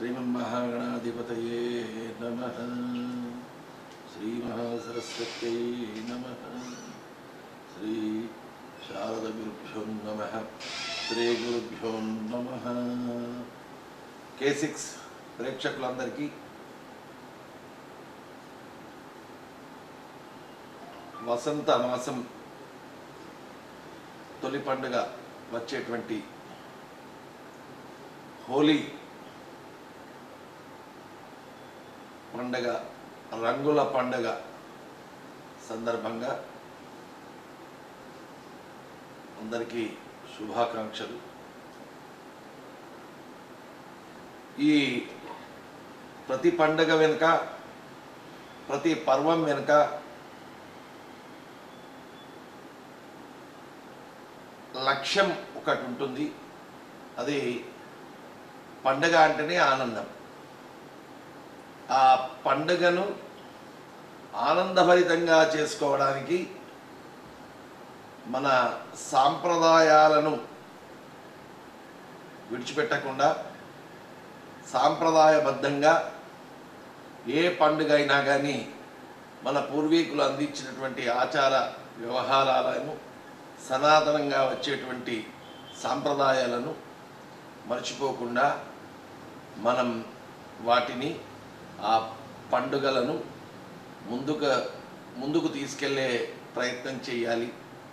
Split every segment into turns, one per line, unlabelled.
శ్రీమన్మహాగణాధిపతయే నమ శ్రీమహాసరస్వత్యై నమ శ్రీ శారదగురుభ్యో నమ శ్రీ గురుభ్యో నమ కే సిక్స్ ప్రేక్షకులందరికీ వసంత మాసం తొలి పండుగ వచ్చేటువంటి హోలీ పండగ రంగుల పండగ సందర్భంగా అందరికీ శుభాకాంక్షలు ఈ ప్రతి పండగ వెనుక ప్రతి పర్వం వెనుక లక్ష్యం ఒకటి ఉంటుంది అది పండగ అంటేనే ఆనందం ఆ పండుగను ఆనందభరితంగా చేసుకోవడానికి మన సాంప్రదాయాలను విడిచిపెట్టకుండా సాంప్రదాయబద్ధంగా ఏ పండుగ అయినా కానీ మన పూర్వీకులు అందించినటువంటి ఆచార వ్యవహారాలను సనాతనంగా వచ్చేటువంటి సాంప్రదాయాలను మర్చిపోకుండా మనం వాటిని ఆ పండుగలను ముందుకు ముందుకు తీసుకెళ్లే ప్రయత్నం చేయాలి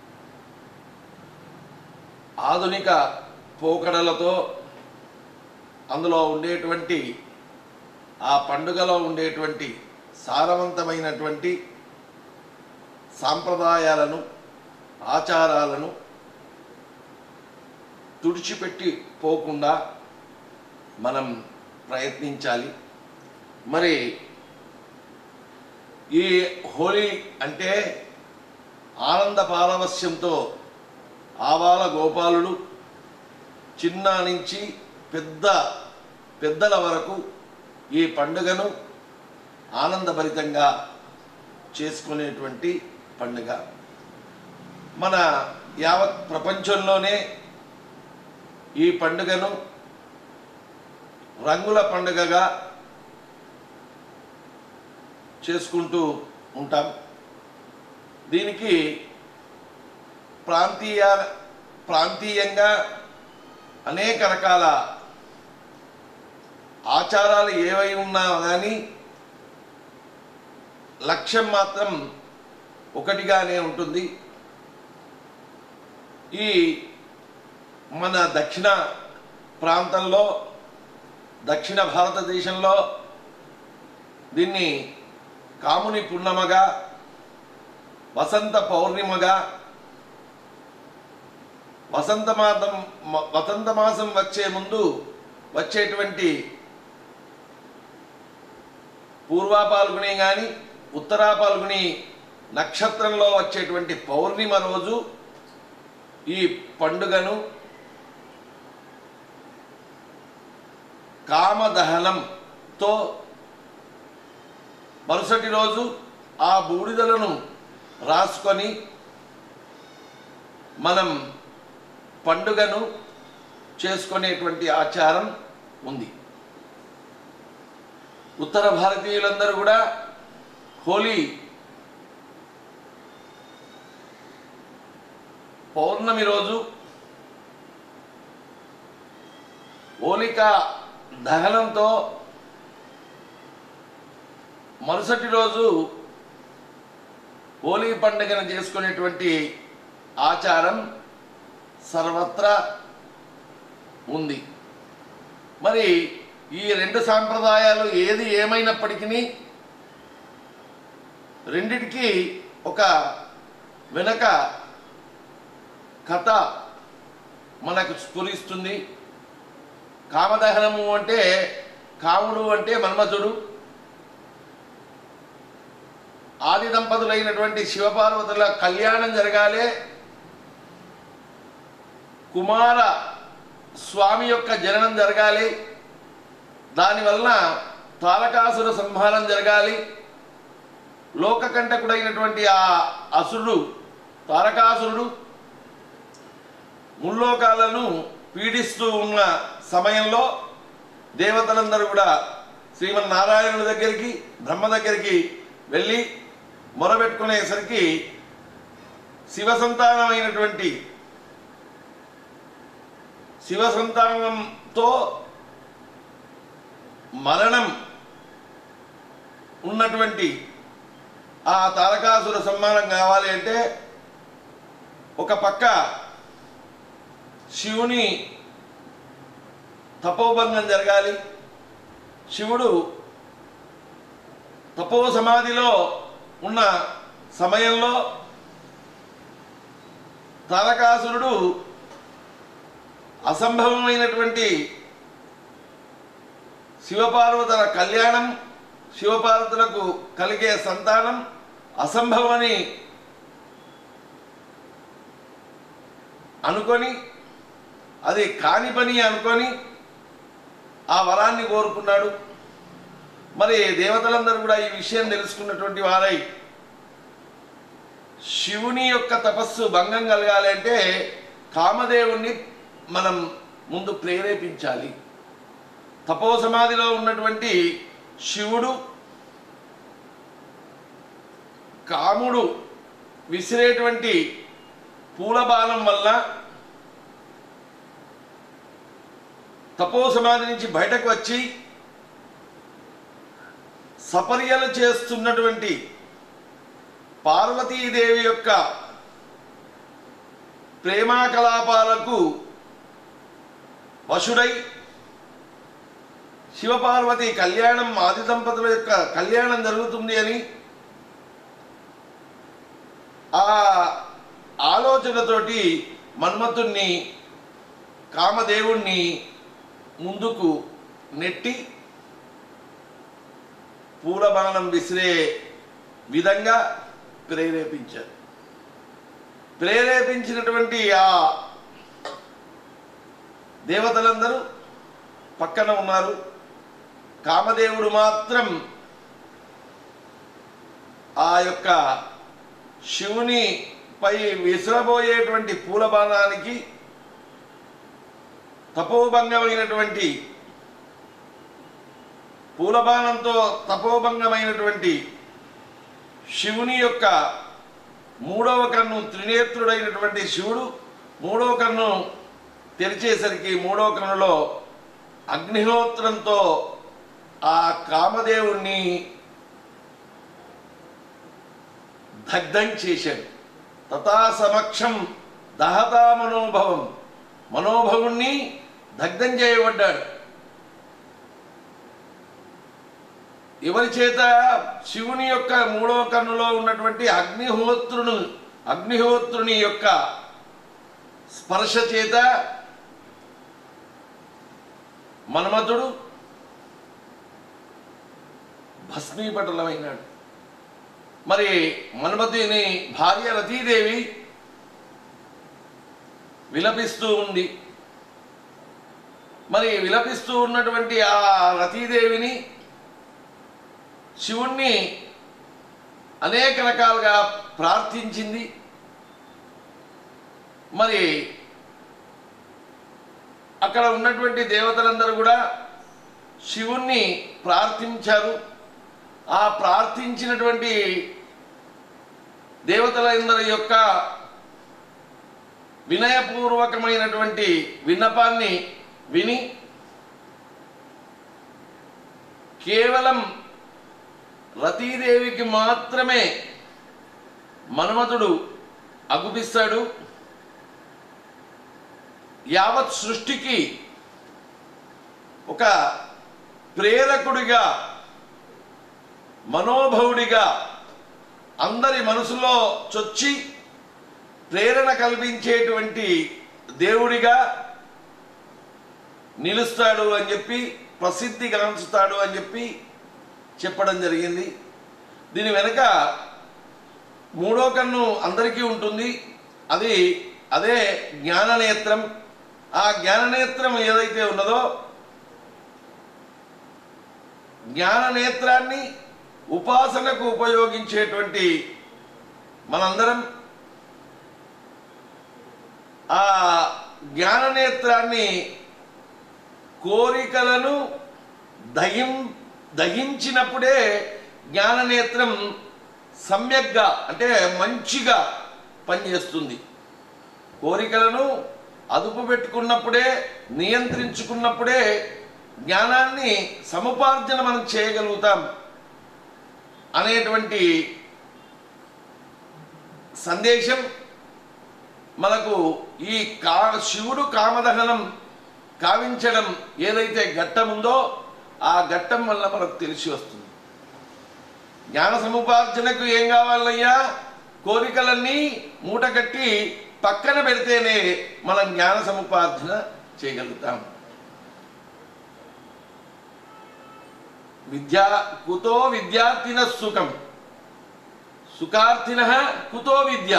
ఆధునిక పోకడలతో అందులో ఉండేటువంటి ఆ పండుగలో ఉండేటువంటి సారవంతమైనటువంటి సాంప్రదాయాలను ఆచారాలను తుడిచిపెట్టి పోకుండా మనం ప్రయత్నించాలి మరి ఈ హోలీ అంటే ఆనంద పారవస్యంతో ఆవాల గోపాలుడు చిన్న నుంచి పెద్ద పెద్దల వరకు ఈ పండుగను ఆనందభరితంగా చేసుకునేటువంటి పండుగ మన యావత్ ప్రపంచంలోనే ఈ పండుగను రంగుల పండుగగా చేసుకుంటూ ఉంటాం దీనికి ప్రాంతీయ ప్రాంతీయంగా అనేక రకాల ఆచారాలు ఏవై ఉన్నా కానీ లక్ష్యం మాత్రం ఒకటిగానే ఉంటుంది ఈ మన దక్షిణ ప్రాంతంలో దక్షిణ భారతదేశంలో దీన్ని కాముని పున్నమగా వసంత పౌర్ణిమగా వసంత మాసం వసంత మాసం వచ్చే ముందు వచ్చేటువంటి పూర్వా పాల్గొని కానీ ఉత్తరా పాల్గొని నక్షత్రంలో వచ్చేటువంటి పౌర్ణిమ రోజు ఈ పండుగను కామదహనంతో మరుసటి రోజు ఆ బూడిదలను రాసుకొని మనం పండుగను చేసుకునేటువంటి ఆచారం ఉంది ఉత్తర భారతీయులందరూ కూడా హోలీ పౌర్ణమి రోజు హోలిక దహనంతో మరుసటి రోజు హోలీ పండుగను చేసుకునేటువంటి ఆచారం సర్వత్రా ఉంది మరి ఈ రెండు సాంప్రదాయాలు ఏది ఏమైనప్పటికీ రెండిటికి ఒక వెనక కథ మనకు స్ఫురిస్తుంది కామదహనము అంటే కాముడు అంటే మన్మథుడు ఆది దంపతులైనటువంటి శివపార్వతుల కళ్యాణం జరగాలే కుమార స్వామి యొక్క జననం జరగాలి దానివలన తారకాసుర సంహారం జరగాలి లోకకంటకుడైనటువంటి ఆ అసురుడు తారకాసురుడు ముల్లోకాలను పీడిస్తూ ఉన్న సమయంలో దేవతలందరూ కూడా శ్రీమన్నారాయణుడి దగ్గరికి బ్రహ్మ దగ్గరికి వెళ్ళి మొరబెట్టుకునేసరికి శివ సంతానమైనటువంటి శివ సంతానంతో మరణం ఉన్నటువంటి ఆ తారకాసుర సమ్మానం కావాలి అంటే ఒక పక్క శివుని తపోభంగం జరగాలి శివుడు తపో సమాధిలో ఉన్న సమయంలో తారకాసురుడు అసంభవమైనటువంటి శివపార్వతుల కళ్యాణం శివపార్వతులకు కలిగే సంతానం అసంభవమని అనుకొని అది కాని పని అనుకొని ఆ వరాన్ని కోరుకున్నాడు మరి దేవతలందరూ కూడా ఈ విషయం తెలుసుకున్నటువంటి వారై శివుని యొక్క తపస్సు భంగం కలగాలి అంటే కామదేవుణ్ణి మనం ముందు ప్రేరేపించాలి తపో సమాధిలో ఉన్నటువంటి శివుడు కాముడు విసిరేటువంటి పూలబాలం వల్ల తపో సమాధి నుంచి బయటకు వచ్చి సపర్యలు చేస్తున్నటువంటి పార్వతీదేవి యొక్క ప్రేమాకలాపాలకు వశుడై శివపార్వతి కళ్యాణం ఆది దంపతుల యొక్క కళ్యాణం జరుగుతుంది అని ఆ ఆలోచనతోటి మన్మథుణ్ణి కామదేవుణ్ణి ముందుకు నెట్టి పూలబాణం విసిరే విధంగా ప్రేరేపించారు ప్రేరేపించినటువంటి ఆ దేవతలందరూ పక్కన ఉన్నారు కామదేవుడు మాత్రం ఆ యొక్క శివుని పై విసిరబోయేటువంటి పూలబాణానికి తపోభంగమైనటువంటి పూలబాణంతో తపోభంగమైనటువంటి శివుని యొక్క మూడవ కన్ను త్రినేత్రుడైనటువంటి శివుడు మూడవ కన్ను తెరిచేసరికి మూడవ కన్నులో అగ్నిహోత్రంతో ఆ కామదేవుణ్ణి దగ్ధం చేశాడు తథా సమక్షం దహతా మనోభవం మనోభవుణ్ణి దగ్ధం చేయబడ్డాడు ఎవరి చేత శివుని యొక్క మూడవ కన్నులో ఉన్నటువంటి అగ్నిహోత్రును అగ్నిహోత్రుని యొక్క స్పర్శ చేత మన్మధుడు భస్మీపటలమైనాడు మరి మన్మథుని భార్య రతీదేవి విలపిస్తూ ఉంది మరి విలపిస్తూ ఉన్నటువంటి ఆ రతీదేవిని శివుణ్ణి అనేక రకాలుగా ప్రార్థించింది మరి అక్కడ ఉన్నటువంటి దేవతలందరూ కూడా శివుణ్ణి ప్రార్థించారు ఆ ప్రార్థించినటువంటి దేవతలందరి యొక్క వినయపూర్వకమైనటువంటి విన్నపాన్ని విని కేవలం రతీదేవికి మాత్రమే మన్మథుడు అగుపిస్తాడు యావత్ సృష్టికి ఒక ప్రేరకుడిగా మనోభవుడిగా అందరి మనసులో చొచ్చి ప్రేరణ కల్పించేటువంటి దేవుడిగా నిలుస్తాడు అని చెప్పి ప్రసిద్ధి గాంచుతాడు అని చెప్పి చెప్పడం జరిగింది దీని వెనుక మూడో కన్ను అందరికీ ఉంటుంది అది అదే జ్ఞాననేత్రం ఆ జ్ఞాననేత్రం ఏదైతే ఉన్నదో జ్ఞాననేత్రాన్ని ఉపాసనకు ఉపయోగించేటువంటి మనందరం ఆ జ్ఞాననేత్రాన్ని కోరికలను దహిం దహించినప్పుడే జ్ఞాననేత్రం సమ్యక్గా అంటే మంచిగా పనిచేస్తుంది కోరికలను అదుపు పెట్టుకున్నప్పుడే నియంత్రించుకున్నప్పుడే జ్ఞానాన్ని సముపార్జన మనం చేయగలుగుతాం అనేటువంటి సందేశం మనకు ఈ కా శివుడు కామదహనం కావించడం ఏదైతే ఘట్టం ఉందో ఆ ఘట్టం వల్ల మనకు తెలిసి వస్తుంది జ్ఞాన సముపార్జనకు ఏం కావాలయ్యా కోరికలన్నీ మూటగట్టి పక్కన పెడితేనే మనం జ్ఞాన సముపార్జన చేయగలుగుతాం విద్యా కుతో విద్యార్థిన సుఖం సుఖార్థిన కుతో విద్య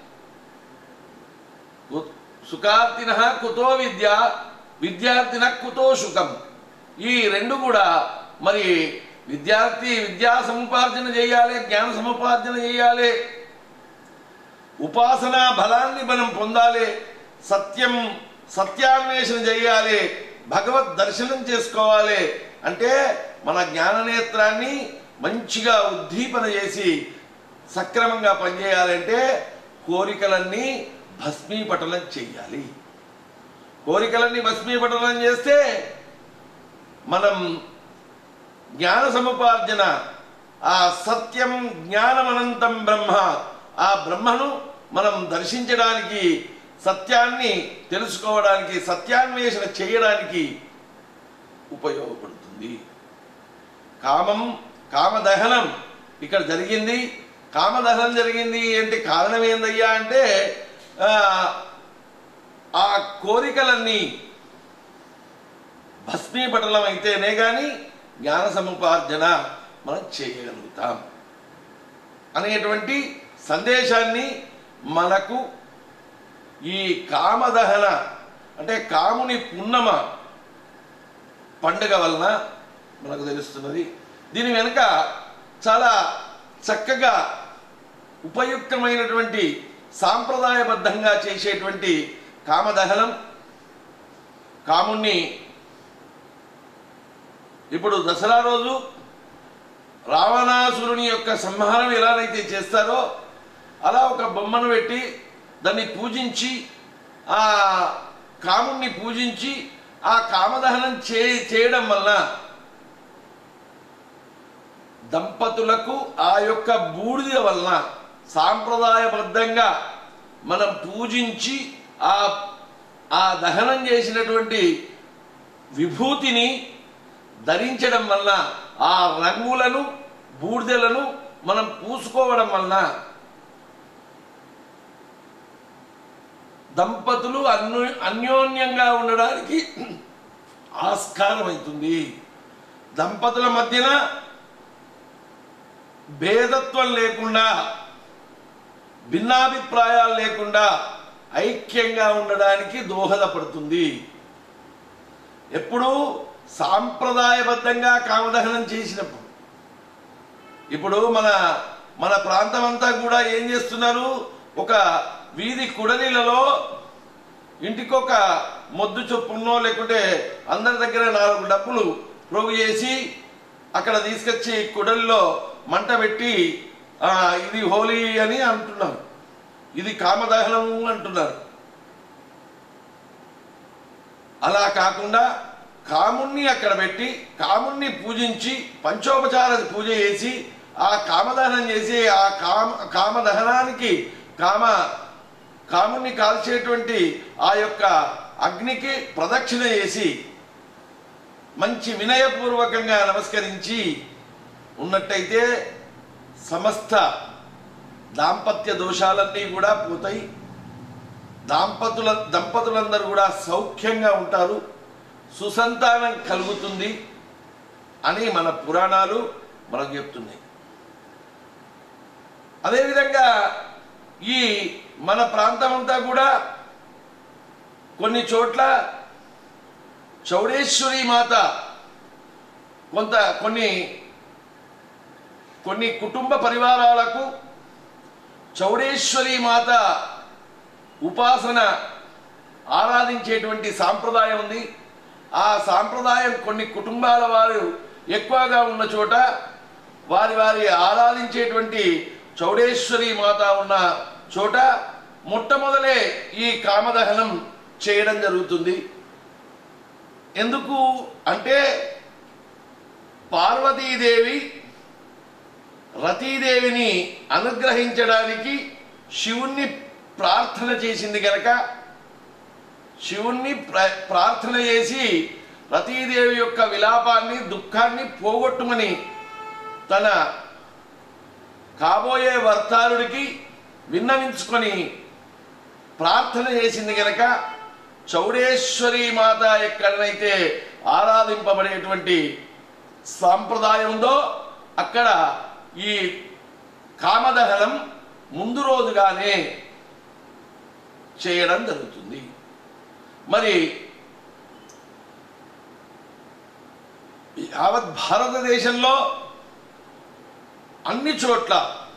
కు- సుఖార్థిన కుతో విద్య విద్యార్థిన కుతో సుఖం ఈ రెండు కూడా మరి విద్యార్థి విద్యా సముపార్జన చేయాలి జ్ఞాన సముపార్జన చేయాలి ఉపాసనా బలాన్ని మనం పొందాలి సత్యం సత్యాన్వేషణ చేయాలి భగవద్ దర్శనం చేసుకోవాలి అంటే మన జ్ఞాననేత్రాన్ని మంచిగా ఉద్దీపన చేసి సక్రమంగా పనిచేయాలంటే కోరికలన్నీ భస్మీపటలం చెయ్యాలి కోరికలన్నీ భస్మీపటలం చేస్తే మనం జ్ఞాన సముపార్జన ఆ సత్యం జ్ఞానమనంతం బ్రహ్మ ఆ బ్రహ్మను మనం దర్శించడానికి సత్యాన్ని తెలుసుకోవడానికి సత్యాన్వేషణ చేయడానికి ఉపయోగపడుతుంది కామం కామదహనం ఇక్కడ జరిగింది కామదహనం జరిగింది ఏంటి కారణం ఏందయ్యా అంటే ఆ, ఆ కోరికలన్నీ భస్మీపటలం అయితేనే కానీ జ్ఞాన సముపార్జన మనం చేయగలుగుతాం అనేటువంటి సందేశాన్ని మనకు ఈ కామదహన అంటే కాముని పున్నమ పండుగ వలన మనకు తెలుస్తున్నది దీని వెనుక చాలా చక్కగా ఉపయుక్తమైనటువంటి సాంప్రదాయబద్ధంగా చేసేటువంటి కామదహనం కాముణ్ణి ఇప్పుడు దసరా రోజు రావణాసురుని యొక్క సంహారం ఎలానైతే చేస్తారో అలా ఒక బొమ్మను పెట్టి దాన్ని పూజించి ఆ కాముణ్ణి పూజించి ఆ కామదహనం చే చేయడం వలన దంపతులకు ఆ యొక్క బూడిద వలన సాంప్రదాయబద్ధంగా మనం పూజించి ఆ ఆ దహనం చేసినటువంటి విభూతిని ధరించడం వలన ఆ రంగులను బూడిదలను మనం పూసుకోవడం వలన దంపతులు అన్యో అన్యోన్యంగా ఉండడానికి ఆస్కారం అవుతుంది దంపతుల మధ్యన భేదత్వం లేకుండా భిన్నాభిప్రాయాలు లేకుండా ఐక్యంగా ఉండడానికి దోహదపడుతుంది ఎప్పుడు సాంప్రదాయబద్ధంగా కామదహనం చేసినప్పుడు ఇప్పుడు మన మన ప్రాంతం అంతా కూడా ఏం చేస్తున్నారు ఒక వీధి కుడలిలలో ఇంటికొక మొద్దు చొప్పున్నో లేకుంటే అందరి దగ్గర నాలుగు డబ్బులు ప్రోగు చేసి అక్కడ తీసుకొచ్చి కుడలిలో మంట పెట్టి ఆ, ఇది హోలీ అని అంటున్నారు ఇది కామదహనం అంటున్నారు అలా కాకుండా కాముణ్ణి అక్కడ పెట్టి కాముణ్ణి పూజించి పంచోపచార పూజ చేసి ఆ కామదహనం చేసి ఆ కామ కామదహనానికి కామ కాముణ్ణి కాల్చేటువంటి ఆ యొక్క అగ్నికి ప్రదక్షిణ చేసి మంచి వినయపూర్వకంగా నమస్కరించి ఉన్నట్టయితే సమస్త దాంపత్య దోషాలన్నీ కూడా పోతాయి దాంపతుల దంపతులందరూ కూడా సౌఖ్యంగా ఉంటారు సుసంతానం కలుగుతుంది అని మన పురాణాలు మనకు చెప్తున్నాయి అదేవిధంగా ఈ మన ప్రాంతం అంతా కూడా కొన్ని చోట్ల చౌడేశ్వరి మాత కొంత కొన్ని కొన్ని కుటుంబ పరివారాలకు చౌడేశ్వరి మాత ఉపాసన ఆరాధించేటువంటి సాంప్రదాయం ఉంది ఆ సాంప్రదాయం కొన్ని కుటుంబాల వారు ఎక్కువగా ఉన్న చోట వారి వారి ఆరాధించేటువంటి చౌడేశ్వరి మాత ఉన్న చోట మొట్టమొదలే ఈ కామదహనం చేయడం జరుగుతుంది ఎందుకు అంటే పార్వతీదేవి రతీదేవిని అనుగ్రహించడానికి శివుణ్ణి ప్రార్థన చేసింది కనుక శివుణ్ణి ప్ర- ప్రార్థన చేసి రతీదేవి యొక్క విలాపాన్ని దుఃఖాన్ని పోగొట్టుమని తన కాబోయే వర్తారుడికి విన్నవించుకొని ప్రార్థన చేసింది కనుక చౌడేశ్వరి మాత ఎక్కడనైతే ఆరాధింపబడేటువంటి సాంప్రదాయం ఉందో అక్కడ ఈ కామదహనం ముందు రోజుగానే చేయడం జరుగుతుంది మరి యావత్ భారతదేశంలో అన్ని చోట్ల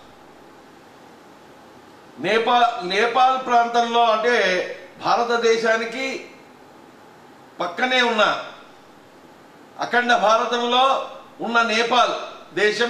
నేపాల్ నేపాల్ ప్రాంతంలో అంటే భారతదేశానికి పక్కనే ఉన్న అఖండ భారతంలో ఉన్న నేపాల్ దేశం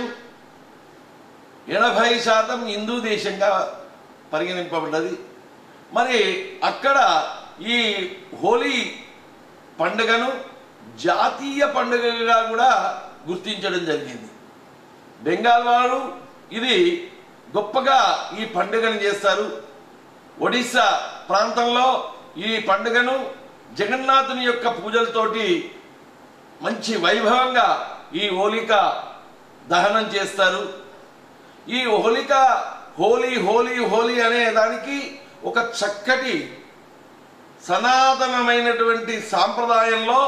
ఎనభై శాతం హిందూ దేశంగా పరిగణింపబడ్డది మరి అక్కడ ఈ హోలీ పండుగను జాతీయ పండుగగా కూడా గుర్తించడం జరిగింది బెంగాల్ వారు ఇది గొప్పగా ఈ పండుగను చేస్తారు ఒడిశా ప్రాంతంలో ఈ పండుగను జగన్నాథుని యొక్క పూజలతోటి మంచి వైభవంగా ఈ హోలిక దహనం చేస్తారు ఈ హోలిక హోలీ హోలీ హోలీ అనే దానికి ఒక చక్కటి సనాతనమైనటువంటి సాంప్రదాయంలో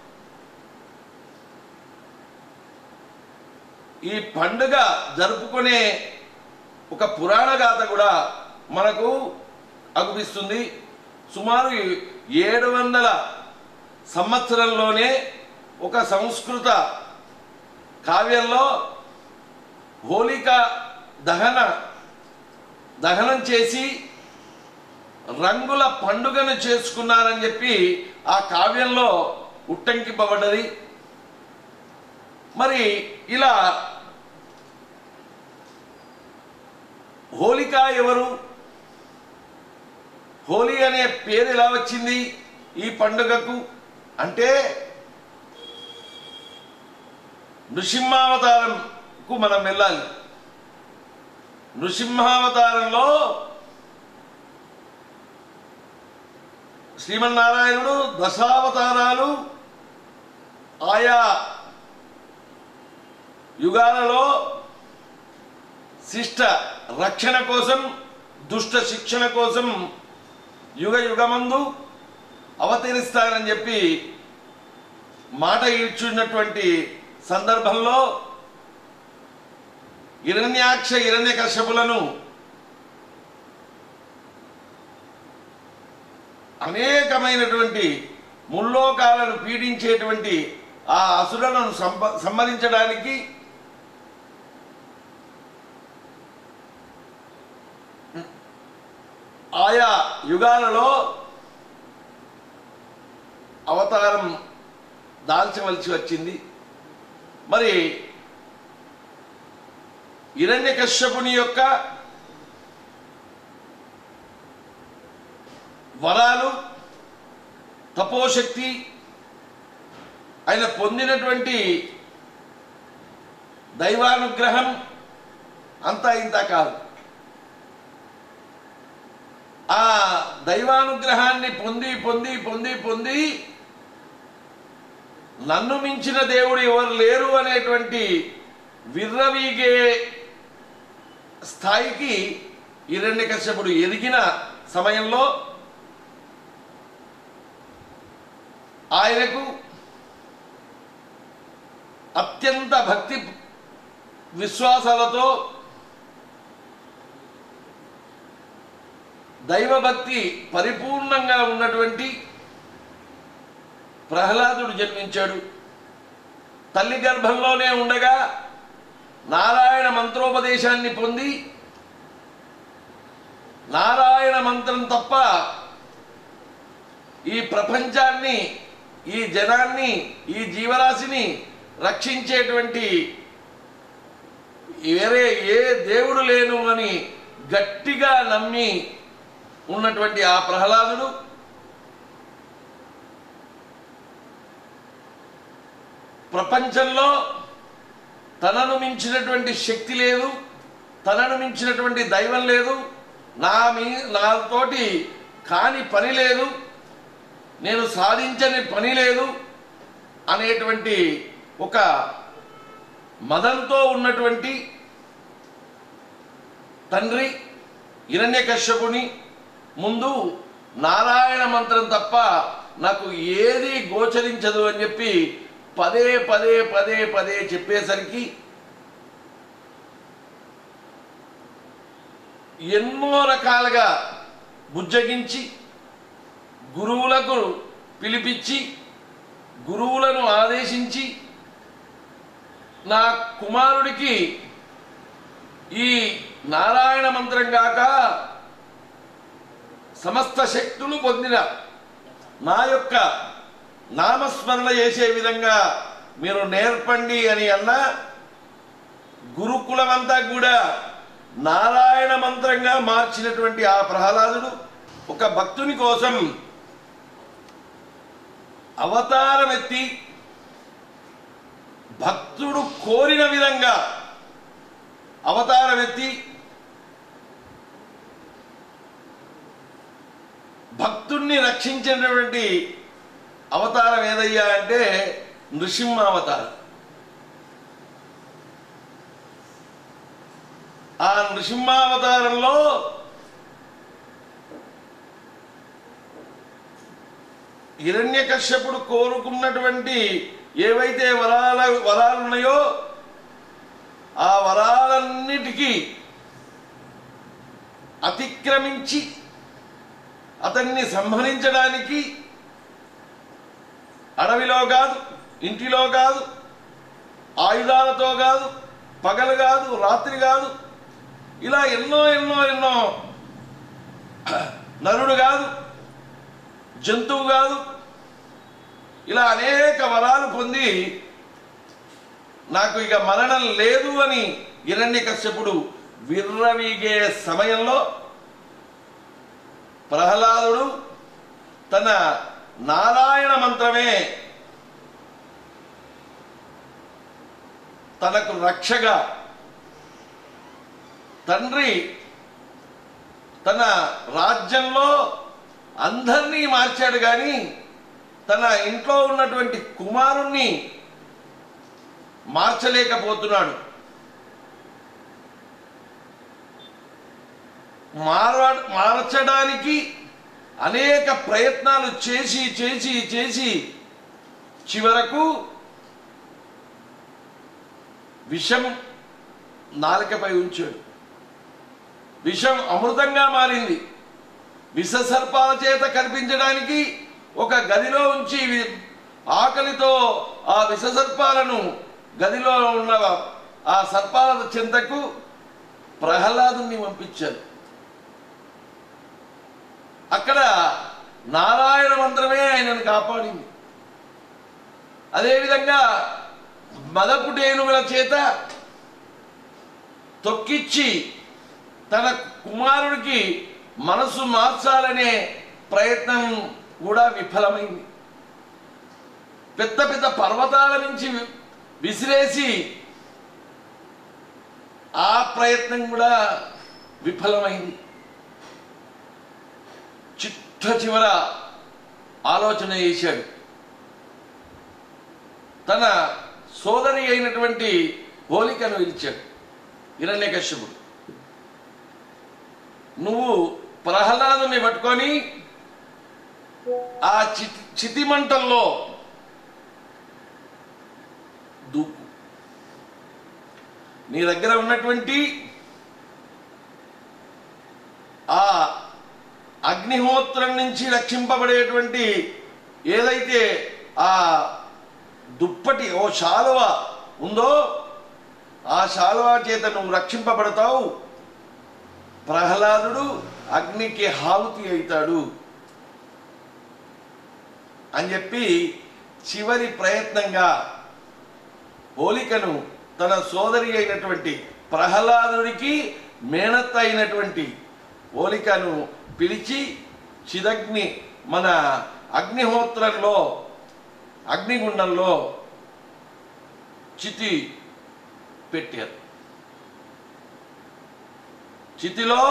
ఈ పండుగ జరుపుకునే ఒక పురాణ గాథ కూడా మనకు అగుపిస్తుంది సుమారు ఏడు వందల సంవత్సరంలోనే ఒక సంస్కృత కావ్యంలో హోలిక దహన దహనం చేసి రంగుల పండుగను చేసుకున్నారని చెప్పి ఆ కావ్యంలో ఉట్టంకింపబడ్డది మరి ఇలా హోలిక ఎవరు హోలీ అనే పేరు ఎలా వచ్చింది ఈ పండుగకు అంటే నృసింహావతారంకు మనం వెళ్ళాలి నృసింహావతారంలో శ్రీమన్నారాయణుడు దశావతారాలు ఆయా యుగాలలో శిష్ట రక్షణ కోసం దుష్ట శిక్షణ కోసం యుగ యుగమందు అవతరిస్తారని చెప్పి మాట ఇచ్చున్నటువంటి సందర్భంలో హిరణ్యాక్ష హిరణ్య కశ్యపులను అనేకమైనటువంటి ముల్లోకాలను పీడించేటువంటి ఆ అసురులను సంప సంహరించడానికి ఆయా యుగాలలో అవతారం దాల్చవలసి వచ్చింది మరి హిరణ్యకశ్యపుని యొక్క వరాలు తపోశక్తి ఆయన పొందినటువంటి దైవానుగ్రహం అంతా ఇంత కాదు ఆ దైవానుగ్రహాన్ని పొంది పొంది పొంది పొంది నన్ను మించిన దేవుడు ఎవరు లేరు అనేటువంటి విర్రవీగే స్థాయికి హిరణ్యకశ్యపుడు ఎదిగిన సమయంలో ఆయనకు అత్యంత భక్తి విశ్వాసాలతో దైవభక్తి పరిపూర్ణంగా ఉన్నటువంటి ప్రహ్లాదుడు జన్మించాడు తల్లి గర్భంలోనే ఉండగా నారాయణ మంత్రోపదేశాన్ని పొంది నారాయణ మంత్రం తప్ప ఈ ప్రపంచాన్ని ఈ జనాన్ని ఈ జీవరాశిని రక్షించేటువంటి వేరే ఏ దేవుడు లేను అని గట్టిగా నమ్మి ఉన్నటువంటి ఆ ప్రహ్లాదుడు ప్రపంచంలో తనను మించినటువంటి శక్తి లేదు తనను మించినటువంటి దైవం లేదు నా మీ నాతోటి కాని పని లేదు నేను సాధించని పని లేదు అనేటువంటి ఒక మదంతో ఉన్నటువంటి తండ్రి హిరణ్యకశ్యపుని ముందు నారాయణ మంత్రం తప్ప నాకు ఏది గోచరించదు అని చెప్పి పదే పదే పదే పదే చెప్పేసరికి ఎన్నో రకాలుగా బుజ్జగించి గురువులకు పిలిపించి గురువులను ఆదేశించి నా కుమారుడికి ఈ నారాయణ మంత్రం గాక సమస్త శక్తులు పొందిన నా యొక్క నామస్మరణ చేసే విధంగా మీరు నేర్పండి అని అన్న గురుకులమంతా కూడా నారాయణ మంత్రంగా మార్చినటువంటి ఆ ప్రహ్లాదుడు ఒక భక్తుని కోసం అవతారం ఎత్తి భక్తుడు కోరిన విధంగా అవతారం ఎత్తి భక్తుణ్ణి రక్షించినటువంటి అవతారం ఏదయ్యా అంటే నృసింహ అవతారం ఆ నృసింహావతారంలో హిరణ్యకశ్యపుడు కోరుకున్నటువంటి ఏవైతే వరాల వరాలు ఉన్నాయో ఆ వరాలన్నిటికీ అతిక్రమించి అతన్ని సంహరించడానికి అడవిలో కాదు ఇంటిలో కాదు ఆయుధాలతో కాదు పగలు కాదు రాత్రి కాదు ఇలా ఎన్నో ఎన్నో ఎన్నో నరుడు కాదు జంతువు కాదు ఇలా అనేక వరాలు పొంది నాకు ఇక మరణం లేదు అని హిరణ్యకశ్యపుడు విర్రవీగే సమయంలో ప్రహ్లాదుడు తన నారాయణ మంత్రమే తనకు రక్షగా తండ్రి తన రాజ్యంలో అందరినీ మార్చాడు కానీ తన ఇంట్లో ఉన్నటువంటి కుమారుణ్ణి మార్చలేకపోతున్నాడు మార మార్చడానికి అనేక ప్రయత్నాలు చేసి చేసి చేసి చివరకు విషం నాలుకపై ఉంచాడు విషం అమృతంగా మారింది విష సర్పాల చేత కనిపించడానికి ఒక గదిలో ఉంచి వి- ఆకలితో ఆ విష సర్పాలను గదిలో ఉన్న ఆ సర్పాల చింతకు ప్రహ్లాదుని పంపించారు అక్కడ నారాయణ మంత్రమే ఆయనను కాపాడింది అదేవిధంగా మదపుటేనుగుల చేత తొక్కిచ్చి తన కుమారుడికి మనసు మార్చాలనే ప్రయత్నం కూడా విఫలమైంది పెద్ద పెద్ద పర్వతాల నుంచి వి- విసిరేసి ఆ ప్రయత్నం కూడా విఫలమైంది చిట్ట చివర ఆలోచన చేశాడు తన సోదరి అయినటువంటి హోలికను పిలిచాడు హిరణ్యకశ్యపుడు నువ్వు ప్రహ్లాదుని పట్టుకొని ఆ చితి చితిమంటల్లో దూకు నీ దగ్గర ఉన్నటువంటి ఆ అగ్నిహోత్రం నుంచి రక్షింపబడేటువంటి ఏదైతే ఆ దుప్పటి ఓ శాలువ ఉందో ఆ శాలువ చేత నువ్వు రక్షింపబడతావు ప్రహ్లాదుడు అగ్నికి హావుతి అవుతాడు అని చెప్పి చివరి ప్రయత్నంగా హోలికను తన సోదరి అయినటువంటి ప్రహ్లాదుడికి మేనత్త అయినటువంటి హోలికను పిలిచి చిదగ్ని మన అగ్నిహోత్రంలో అగ్నిగుండంలో చితి పెట్టారు చితిలో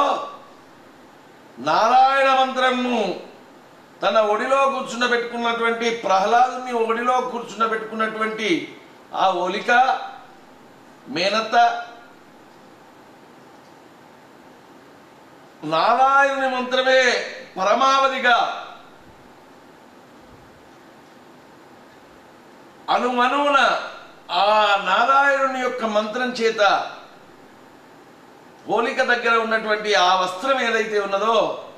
నారాయణ మంత్రము తన ఒడిలో కూర్చుండబెట్టుకున్నటువంటి ప్రహ్లాదుని ఒడిలో కూర్చుండబెట్టుకున్నటువంటి ఆ ఒలిక మేనత్త నారాయణుని మంత్రమే పరమావధిగా అణువణువున ఆ నారాయణుని యొక్క మంత్రం చేత పోలిక దగ్గర ఉన్నటువంటి ఆ వస్త్రం ఏదైతే ఉన్నదో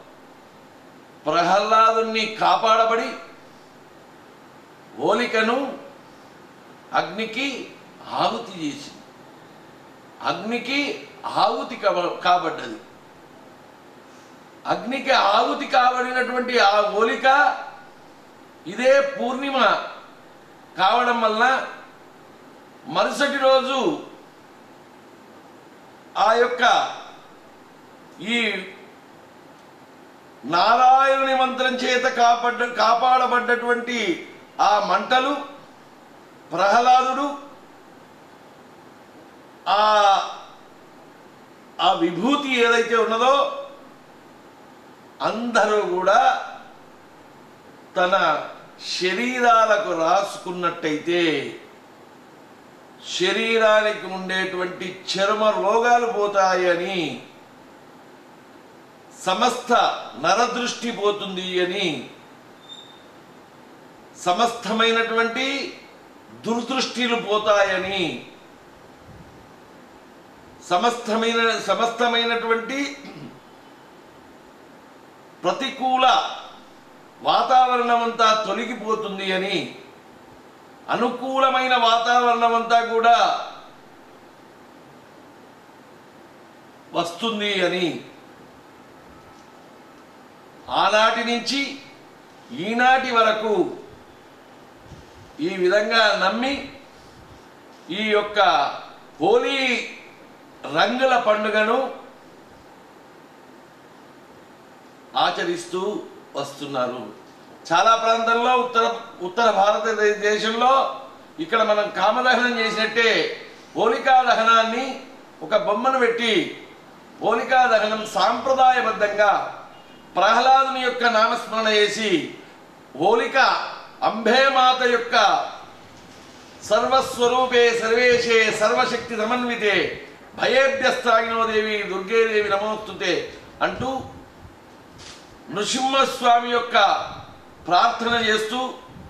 ప్రహ్లాదుని కాపాడబడి హోలికను అగ్నికి ఆహుతి చేసింది అగ్నికి ఆహుతి కాబ- కాబడ్డది అగ్నికి ఆహుతి కాబడినటువంటి ఆ హోలిక ఇదే పూర్ణిమ కావడం వలన మరుసటి రోజు ఆ యొక్క ఈ నారాయణుని మంత్రం చేత కాపాడ కాపాడబడ్డటువంటి ఆ మంటలు ప్రహ్లాదుడు ఆ ఆ విభూతి ఏదైతే ఉన్నదో అందరూ కూడా తన శరీరాలకు రాసుకున్నట్టయితే శరీరానికి ఉండేటువంటి చర్మ రోగాలు పోతాయని సమస్త నరదృష్టి పోతుంది అని సమస్తమైనటువంటి దుర్దృష్టిలు పోతాయని సమస్తమైన సమస్తమైనటువంటి ప్రతికూల వాతావరణం అంతా తొలగిపోతుంది అని అనుకూలమైన వాతావరణం అంతా కూడా వస్తుంది అని ఆనాటి నుంచి ఈనాటి వరకు ఈ విధంగా నమ్మి ఈ యొక్క హోలీ రంగుల పండుగను ఆచరిస్తూ వస్తున్నారు చాలా ప్రాంతాల్లో ఉత్తర ఉత్తర భారతదేశంలో ఇక్కడ మనం కామదహనం చేసినట్టే హోలికా దహనాన్ని ఒక బొమ్మను పెట్టి హోలికా దహనం సాంప్రదాయబద్ధంగా ప్రహ్లాదుని యొక్క నామస్మరణ చేసి హోలిక అంబేమాత యొక్క సర్వస్వరూపే సర్వేశే సర్వశక్తి సమన్వితే భయేభ్యస్తాగినో దేవి దుర్గేదేవి నమోస్తుతే అంటూ నృసింహస్వామి యొక్క ప్రార్థన చేస్తూ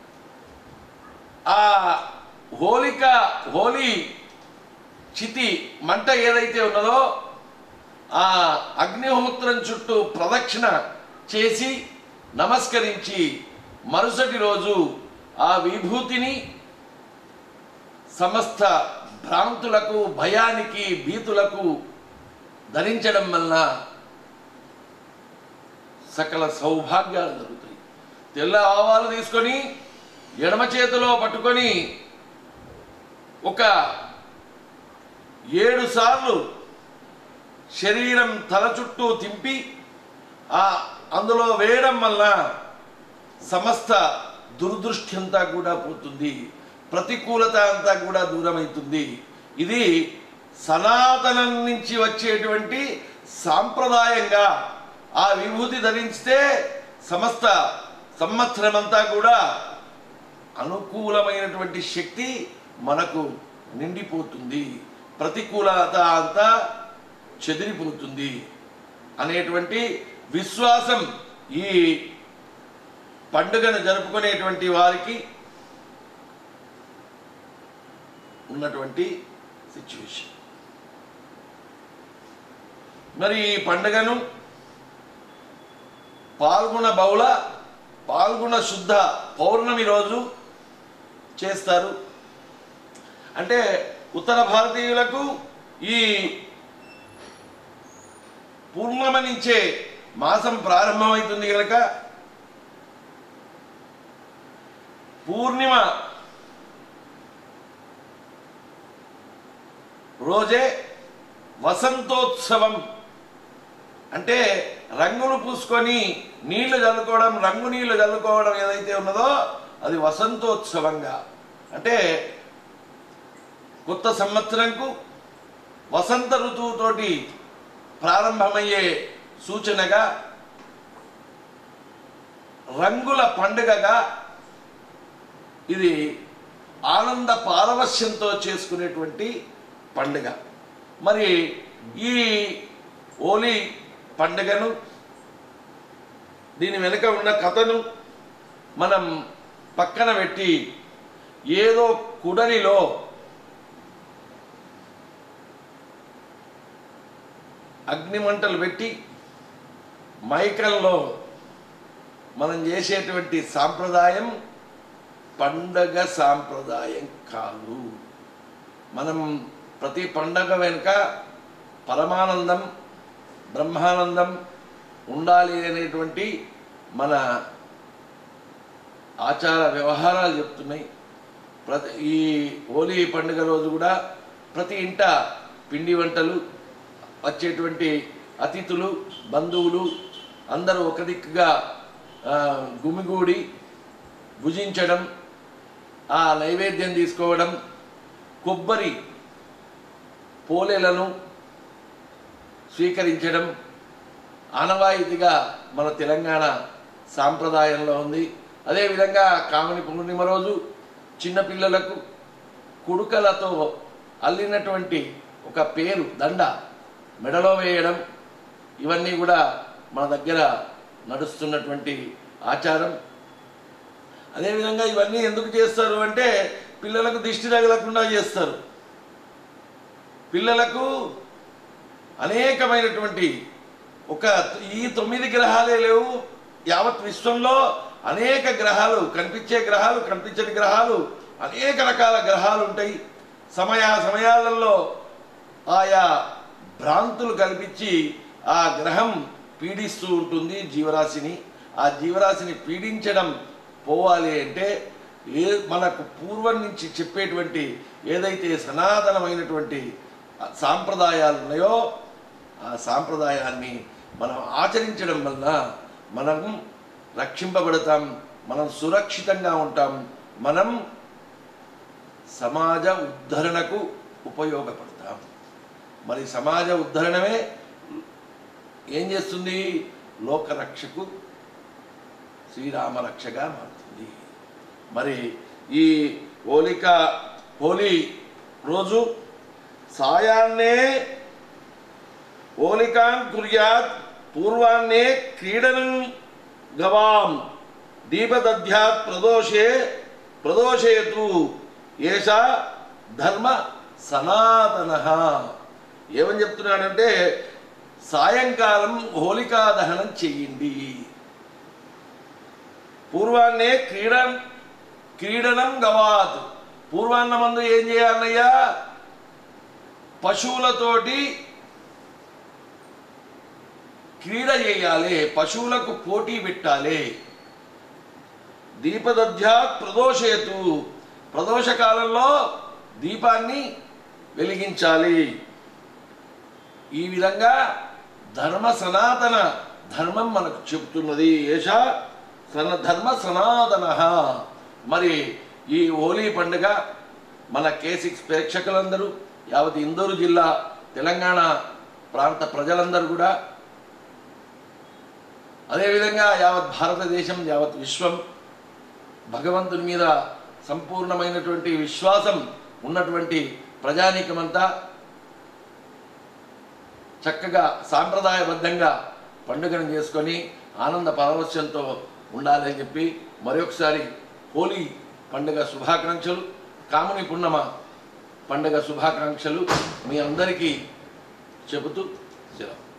ఆ హోలిక హోలీ చితి మంట ఏదైతే ఉన్నదో ఆ అగ్నిహోత్రం చుట్టూ ప్రదక్షిణ చేసి నమస్కరించి మరుసటి రోజు ఆ విభూతిని సమస్త భ్రాంతులకు భయానికి భీతులకు ధరించడం వలన సకల సౌభాగ్యాలు జరుగుతాయి తెల్ల ఆవాలు తీసుకొని ఎడమ చేతిలో పట్టుకొని ఒక ఏడు సార్లు శరీరం తల చుట్టూ తింపి ఆ అందులో వేయడం వల్ల సమస్త దుర్దృష్టి అంతా కూడా పోతుంది ప్రతికూలత అంతా కూడా దూరమవుతుంది ఇది సనాతనం నుంచి వచ్చేటువంటి సాంప్రదాయంగా ఆ విభూతి ధరిస్తే సమస్త సంవత్సరం అంతా కూడా అనుకూలమైనటువంటి శక్తి మనకు నిండిపోతుంది ప్రతికూలత అంతా చెదిరిపోతుంది అనేటువంటి విశ్వాసం ఈ పండుగను జరుపుకునేటువంటి వారికి ఉన్నటువంటి సిచ్యువేషన్ మరి ఈ పండుగను పాల్గొన బహుళ పాల్గొన శుద్ధ పౌర్ణమి రోజు చేస్తారు అంటే ఉత్తర భారతీయులకు ఈ పూర్ణమ నుంచే మాసం ప్రారంభమవుతుంది కనుక పూర్ణిమ రోజే వసంతోత్సవం అంటే రంగులు పూసుకొని నీళ్లు చల్లుకోవడం రంగు నీళ్లు చల్లుకోవడం ఏదైతే ఉన్నదో అది వసంతోత్సవంగా అంటే కొత్త సంవత్సరంకు వసంత ఋతువుతోటి ప్రారంభమయ్యే సూచనగా రంగుల పండుగగా ఇది ఆనంద పారవశ్యంతో చేసుకునేటువంటి పండుగ మరి ఈ హోలీ పండుగను దీని వెనుక ఉన్న కథను మనం పక్కన పెట్టి ఏదో కుడలిలో అగ్నిమంటలు పెట్టి మైకంలో మనం చేసేటువంటి సాంప్రదాయం పండగ సాంప్రదాయం కాదు మనం ప్రతి పండగ వెనుక పరమానందం బ్రహ్మానందం ఉండాలి అనేటువంటి మన ఆచార వ్యవహారాలు చెప్తున్నాయి ప్రతి ఈ హోలీ పండుగ రోజు కూడా ప్రతి ఇంట పిండి వంటలు వచ్చేటువంటి అతిథులు బంధువులు అందరూ ఒక దిక్కుగా ఆ, గుమిగూడి భుజించడం ఆ నైవేద్యం తీసుకోవడం కొబ్బరి పోలేలను స్వీకరించడం ఆనవాయితీగా మన తెలంగాణ సాంప్రదాయంలో ఉంది అదేవిధంగా కామిని పూర్ణిమ రోజు చిన్నపిల్లలకు కుడుకలతో అల్లినటువంటి ఒక పేరు దండ మెడలో వేయడం ఇవన్నీ కూడా మన దగ్గర నడుస్తున్నటువంటి ఆచారం అదేవిధంగా ఇవన్నీ ఎందుకు చేస్తారు అంటే పిల్లలకు దిష్టి తగలకుండా చేస్తారు పిల్లలకు అనేకమైనటువంటి ఒక ఈ తొమ్మిది గ్రహాలే లేవు యావత్ విశ్వంలో అనేక గ్రహాలు కనిపించే గ్రహాలు కనిపించని గ్రహాలు అనేక రకాల గ్రహాలు ఉంటాయి సమయ సమయాలలో ఆయా భ్రాంతులు కల్పించి ఆ గ్రహం పీడిస్తూ ఉంటుంది జీవరాశిని ఆ జీవరాశిని పీడించడం పోవాలి అంటే ఏ మనకు పూర్వం నుంచి చెప్పేటువంటి ఏదైతే సనాతనమైనటువంటి సాంప్రదాయాలు ఉన్నాయో ఆ సాంప్రదాయాన్ని మనం ఆచరించడం వలన మనం రక్షింపబడతాం మనం సురక్షితంగా ఉంటాం మనం సమాజ ఉద్ధరణకు ఉపయోగపడతాం మరి సమాజ ఉద్ధరణమే ఏం చేస్తుంది లోకరక్షకు శ్రీరామ రక్షగా మారుతుంది మరి ఈ హోలిక హోలీ రోజు సాయాన్నే హోలికాన్ కుర్యాత్ పూర్వాన్నే క్రీడనం గవాం దీపదధ్యాత్ ప్రదోషే ప్రదోషయతు ఏషా ధర్మ సనాతన ఏమని చెప్తున్నాడంటే సాయంకాలం హోలికా దహనం చెయ్యండి పూర్వాన్నే క్రీడ క్రీడనం గవాత్ పూర్వాన్న మందు ఏం చేయాలయ్యా పశువులతోటి క్రీడ చేయాలి పశువులకు పోటీ పెట్టాలి దీపదధ్యాత్ ప్రదోషేతు ప్రదోష కాలంలో దీపాన్ని వెలిగించాలి ఈ విధంగా ధర్మ సనాతన ధర్మం మనకు చెబుతున్నది ఏష సన ధర్మ సనాతన మరి ఈ హోలీ పండుగ మన కే సిక్స్ ప్రేక్షకులందరూ యావత్ ఇందూరు జిల్లా తెలంగాణ ప్రాంత ప్రజలందరూ కూడా అదేవిధంగా యావత్ భారతదేశం యావత్ విశ్వం భగవంతుని మీద సంపూర్ణమైనటువంటి విశ్వాసం ఉన్నటువంటి ప్రజానీకమంతా చక్కగా సాంప్రదాయబద్ధంగా పండుగను చేసుకొని ఆనంద పారవశ్యంతో ఉండాలని చెప్పి మరొకసారి హోలీ పండుగ శుభాకాంక్షలు కాముని పున్నమ పండుగ శుభాకాంక్షలు మీ అందరికీ చెబుతూ సెలవు